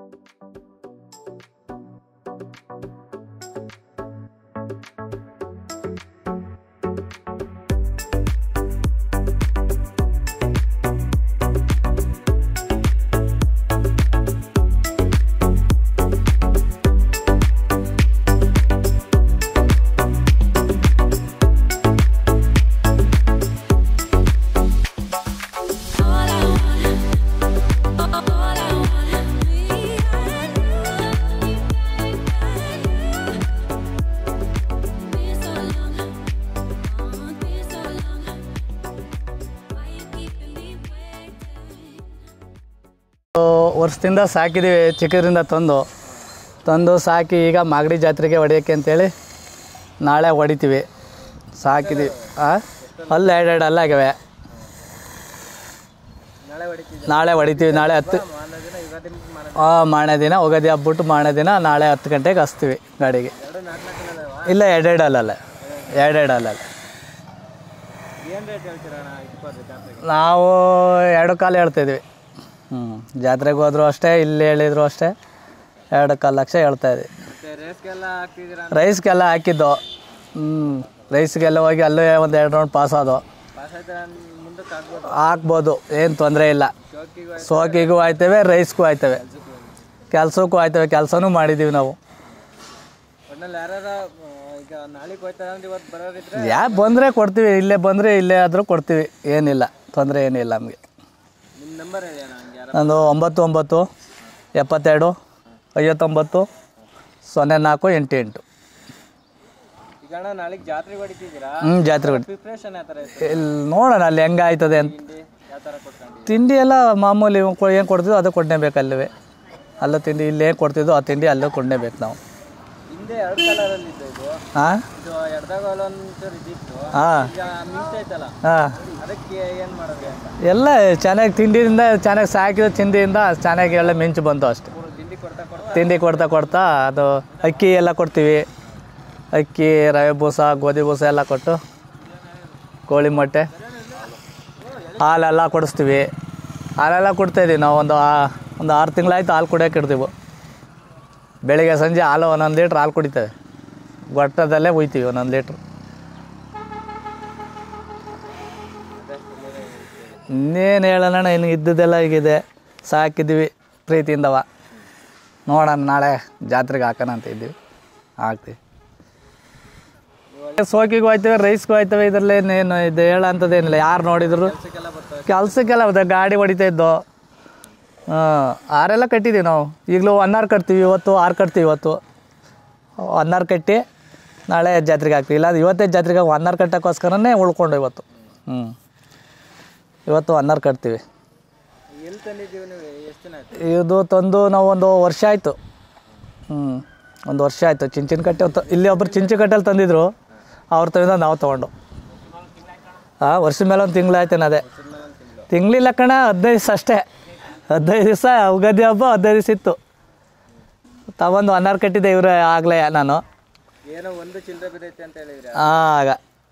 All I want, all I want, me and you. Been so long, oh, been so long. Why you keeping me waiting? ವರ್ಷದಿಂದ ಸಾಕಿದ್ದೀವಿ ಚಿಕ್ಕದ್ರಿಂದ ತಂದು ತಂದು ಸಾಕಿ ಈಗ ಮಾಗಡಿ ಜಾತ್ರೆಗೆ ಹೊಡೆಯೋಕ್ಕೆ ಅಂತೇಳಿ ನಾಳೆ ಹೊಡಿತೀವಿ ಸಾಕಿದ್ದೀವಿ ಹಾಂ ಅಲ್ಲ ಎರಡೆರಡು ಅಲ್ಲ ಆಗ್ಯಾವೆ ನಾಳೆ ಹೊಡಿತೀವಿ ನಾಳೆ ಹತ್ತು ಹಾಂ ಮಾರನೇ ದಿನ ಹೋಗೋದು ಹಬ್ಬಿಟ್ಟು ಮಾರನೇ ದಿನ ನಾಳೆ ಹತ್ತು ಗಂಟೆಗೆ ಹಚ್ತೀವಿ ಗಾಡಿಗೆ ಇಲ್ಲ ಎರಡೆರಡು ಅಲ್ಲಲ್ಲ ಎರಡೆರಡು ಅಲ್ಲಲ್ಲ ನಾವು ಎರಡು ಕಾಲು ಹೇಳ್ತಾಯಿದ್ವಿ ಹ್ಞೂ ಜಾತ್ರೆಗೆ ಹೋದ್ರು ಅಷ್ಟೇ ಇಲ್ಲಿ ಹೇಳಿದ್ರು ಅಷ್ಟೇ ಎರಡು ಕಾಲು ಲಕ್ಷ ಹೇಳ್ತಾ ಇದ್ವಿ ರೈಸ್ಗೆಲ್ಲ ಹಾಕಿದ್ದು ಹ್ಞೂ ರೈಸ್ಗೆಲ್ಲ ಹೋಗಿ ಅಲ್ಲೇ ಒಂದು ಎರಡು ರೌಂಡ್ ಪಾಸ್ ಆದವು ಹಾಕ್ಬೋದು ಏನು ತೊಂದರೆ ಇಲ್ಲ ಸೋಕಿಗೂ ಆಯ್ತವೆ ರೈಸ್ಗೂ ಆಯ್ತವೆ ಕೆಲಸಕ್ಕೂ ಆಯ್ತವೆ ಕೆಲಸನೂ ಮಾಡಿದ್ದೀವಿ ನಾವು ಯಾ ಬಂದರೆ ಕೊಡ್ತೀವಿ ಇಲ್ಲೇ ಬಂದರೆ ಇಲ್ಲೇ ಆದರೂ ಕೊಡ್ತೀವಿ ಏನಿಲ್ಲ ತೊಂದರೆ ಏನಿಲ್ಲ ನಮಗೆ ನಂದು ಒಂಬತ್ತು ಒಂಬತ್ತು ಎಪ್ಪತ್ತೆರಡು ಐವತ್ತೊಂಬತ್ತು ಸೊನ್ನೆ ನಾಲ್ಕು ಎಂಟು ಎಂಟು ಈಗ ಅಣ್ಣ ನಾಳೆಗೆ ಜಾತ್ರೆಗೆ ಹೊಡಿತಿದ್ದೀರಾ ಹ್ಞೂ ಜಾತ್ರೆ ಕೊಡಿ ಪ್ರಿಪ್ರೇಷನ್ ಯಾವ ಥರ ಇತ್ತು ಇಲ್ಲಿ ನೋಡೋಣ ಅಲ್ಲಿ ಹೆಂಗೆ ಆಯ್ತದೆ ಅಂತ ಯಾವ ಥರ ಕೊಟ್ಕೊಂಡು ತಿಂಡಿ ಎಲ್ಲ ಮಾಮೂಲಿ ಏನು ಕೊಡ್ತಿದ್ವು ಅದು ಕೊಡಲೇಬೇಕು ಅಲ್ಲವೇ ಅಲ್ಲ ತಿಂಡಿ ಇಲ್ಲಿ ಏನು ಕೊಡ್ತಿದ್ವು ಆ ತಿಂಡಿ ಅಲ್ಲೂ ಕೊಡಲೇಬೇಕು ನಾವು ಹಿಂದೆ ಎರಡು ಕಲರಲ್ಲಿ ಇತ್ತು ಇದು ಹಾಂ ಇದು ಎಡದಾಗ ಒಂಚೂರು ಇದಿತ್ತು ಹಾಂ ಈಗ ಮಿಕ್ಸ್ ಆಯ್ತಲ್ಲ ಹಾಂ ಅದಕ್ಕೆ ಏನು ಮಾಡೋದು ಅಂತ ಎಲ್ಲ ಚೆನ್ನಾಗಿ ತಿಂಡಿಯಿಂದ ಚೆನ್ನಾಗಿ ಸಾಕಿದ ತಿಂಡಿಯಿಂದ ಚೆನ್ನಾಗಿ ಎಲ್ಲ ಮಿಂಚು ಬಂತು ಅಷ್ಟೆ ಮೂರು ತಿಂಡಿ ಕೊಡ್ತಾ ಕೊಡ್ತಾ ತಿಂಡಿ ಕೊಡ್ತಾ ಕೊಡ್ತಾ ಅದು ಅಕ್ಕಿ ಎಲ್ಲ ಕೊಡ್ತೀವಿ ಅಕ್ಕಿ ರವೆ ಬೂಸ ಗೋಧಿ ಬೂಸ ಎಲ್ಲ ಕೊಟ್ಟು ಕೋಳಿ ಮೊಟ್ಟೆ ಹಾಲೆಲ್ಲ ಕೊಡಿಸ್ತೀವಿ ಹಾಲೆಲ್ಲ ಕೊಡ್ತಾಯಿದ್ದೀವಿ ನಾವು ಒಂದು ಆ- ಒಂದು ಆರು ತಿಂಗಳಾಯ್ತು ಹಾಲು ಕುಡಿಯೋಕೆ ಇಡ್ತೀವಿ ಬೆಳಿಗ್ಗೆ ಸಂಜೆ ಹಾಲು ಒಂದೊಂದು ಲೀಟ್ರ್ ಹಾಲು ಕುಡಿತೇವೆ ಗೊಟ್ಟದಲ್ಲೇ ಒಯ್ತೀವಿ ಒಂದೊಂದು ಲೀಟ್ರ್ ಇನ್ನೇನು ಹೇಳೋಣ ಇನ್ನು ಇದ್ದದ್ದೆಲ್ಲ ಹೀಗಿದೆ ಸಾಕಿದ್ದೀವಿ ಪ್ರೀತಿಯಿಂದವ ನೋಡೋಣ ನಾಳೆ ಜಾತ್ರೆಗೆ ಹಾಕೋಣ ಅಂತ ಇದ್ದೀವಿ ಹಾಕ್ತೀವಿ ಸೋಕಿಗೂ ಹೋಯ್ತವೆ ರೈಸ್ಗೂ ಹೋಯ್ತವೆ ಇದರಲ್ಲಿ ಏನು ಇದು ಹೇಳೋ ಅಂಥದ್ದೇನಿಲ್ಲ ಯಾರು ನೋಡಿದ್ರು ಅದಕ್ಕೆಲ್ಲ ಬರ್ತವೆ ಕೆಲಸಕ್ಕೆಲ್ಲ ಅದೇ ಗಾಡಿ ಹೊಡಿತಾ ಇದ್ದೋ ಹಾಂ ಆರೆಲ್ಲ ಕಟ್ಟಿದ್ದೀವಿ ನಾವು ಈಗಲೂ ಹನ್ನಾರು ಕಟ್ತೀವಿ ಇವತ್ತು ಆರು ಕಟ್ತೀವಿ ಇವತ್ತು ಹನ್ನಾರು ಕಟ್ಟಿ ನಾಳೆ ಜಾತ್ರೆಗೆ ಹಾಕ್ತೀವಿ ಇಲ್ಲ ಇವತ್ತೇ ಜಾತ್ರೆಗೆ ಹನ್ನಾರು ಕಟ್ಟೋಕ್ಕೋಸ್ಕರನೇ ಉಳ್ಕೊಂಡು ಇವತ್ತು ಹ್ಞೂ ಇವತ್ತು ಹನ್ನಾರು ಕಟ್ತೀವಿ ಎಲ್ಲಿ ತಂದಿದ್ದೀವಿ ನೀವು ಎಷ್ಟು ದಿನ ಆಯ್ತು ಇದು ತಂದು ನಾವು ಒಂದು ವರ್ಷ ಆಯಿತು ಹ್ಞೂ ಒಂದು ವರ್ಷ ಆಯಿತು ಚಿಂಚಿನ ಕಟ್ಟೆ ತ- ಇಲ್ಲಿ ಒಬ್ಬರು ಚಿಂಚು ಕಟ್ಟೆಲ್ಲಿ ತಂದಿದ್ರು ಅವ್ರ ತಂದ ನಾವು ತೊಗೊಂಡು ಹಾಂ ವರ್ಷದ ಮೇಲೆ ಒಂದು ತಿಂಗಳಾಯ್ತೇನೆ ಅದೇ ತಿಂಗಳಿಲ್ಲ ಕಣ ಹದಿನೈದು ದಿವಸ ಅಷ್ಟೇ ಹದಿನೈದು ದಿವಸ ಉಗಾದಿ ಹಬ್ಬ ಹದಿನೈದು ದಿವಸ ಇತ್ತು ತಗೊಂಡು ಹನ್ನಾರು ಕಟ್ಟಿದ್ದೆ ಇವ್ರೆ ಆಗಲೇ ನಾನು ಏನೋ ಒಂದು ಚಿಲ್ಲರೆ ಬಿದ್ದೈತೆ ಅಂತ ಹೇಳಿದ್ರೆ ಆಗ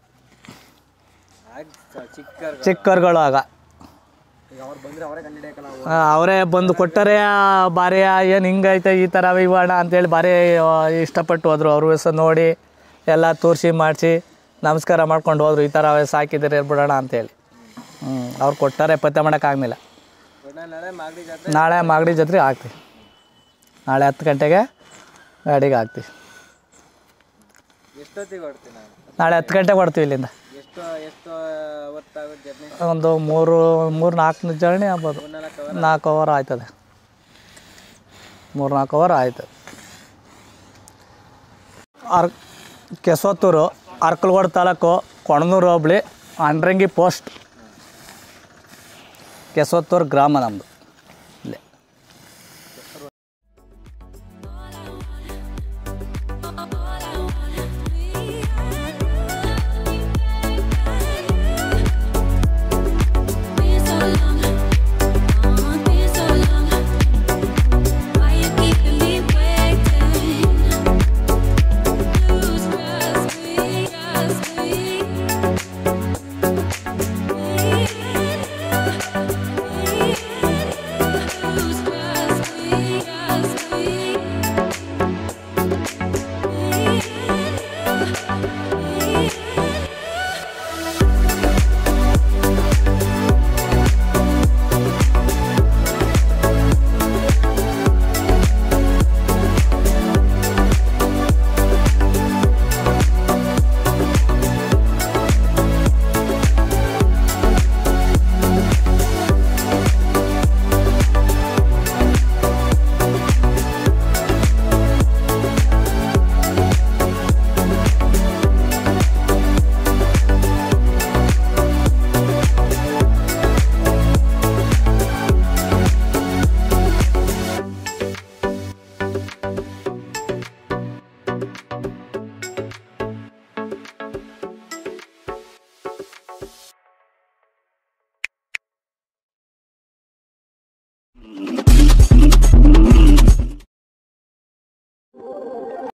ಆಗ ಚಿಕ್ಕ ಚಿಕ್ಕವ್ರುಗಳು ಆಗ ಈಗ ಅವ್ರು ಬಂದರೆ ಅವರೇ ಕಂಡಿಡಿಯಕ್ಕಲ್ಲ ಆ, ಅವರೇ ಬಂದು ಕೊಟ್ಟರೆ ಭಾರಿ ಏನು ಹಿಂಗೈತೆ ಈ ಥರ ಇವಣ ಅಂತೇಳಿ ಭಾರಿ ಆ, ಇಷ್ಟಪಟ್ಟು ಹೋದರು ಅವ್ರ ಹೆಸರು ನೋಡಿ ಎಲ್ಲ ತೋರಿಸಿ ಮಾಡಿಸಿ ನಮಸ್ಕಾರ ಮಾಡ್ಕೊಂಡು ಹೋದ್ರು ಈ ಥರ ಸಾಕಿದ್ದೀರಿ ಬಿಡೋಣ ಅಂತೇಳಿ ಹ್ಞೂ ಅವ್ರು ಕೊಟ್ಟಾರೆ ಪತ್ತೆ ಮಾಡೋಕ್ಕಾಗಲಿಲ್ಲ ಒಳ್ಳೆ ನಾಳೆ ಮಾಗಡಿ ಜಾತ್ರೆ ನಾಳೆ ಮಾಗಡಿ ಜೊತೆ ಹಾಕ್ತೀವಿ ನಾಳೆ ಹತ್ತು ಗಂಟೆಗೆ ಗಾಡಿಗೆ ಹಾಕ್ತೀವಿ ಎಷ್ಟೊತ್ತಿಗೆ ಹೊಡ್ತೀನಿ ನಾನು ನಾಳೆ ಹತ್ತು ಗಂಟೆಗೆ ಹೊಡ್ತೀವಿ ಇಲ್ಲಿಂದ ಎಷ್ಟು ಎಷ್ಟು ಹೊತ್ತಾಗುತ್ತೆ ಜರ್ನಿ ಒಂದು ಮೂರು ಮೂರು ನಾಲ್ಕು ಜರ್ನಿ ಆಗ್ಬೋದು ಮೂರ್ನಾಲ್ಕು ನಾಲ್ಕು ಅವರ್ ಆಯ್ತದೆ ಮೂರು ನಾಲ್ಕು ಅವರ್ ಆಯ್ತು ಅರ್ ಕೆಸವತ್ತೂರು ಅರ್ಕಲ್ಗೋಡು ತಾಲೂಕು ಕೊಣನೂರು ಹೋಬಳಿ ಅಂಡ್ರಂಗಿ ಪೋಸ್ಟ್ ಕೆಸವತ್ತೂರು ಗ್ರಾಮ ನಮ್ಮದು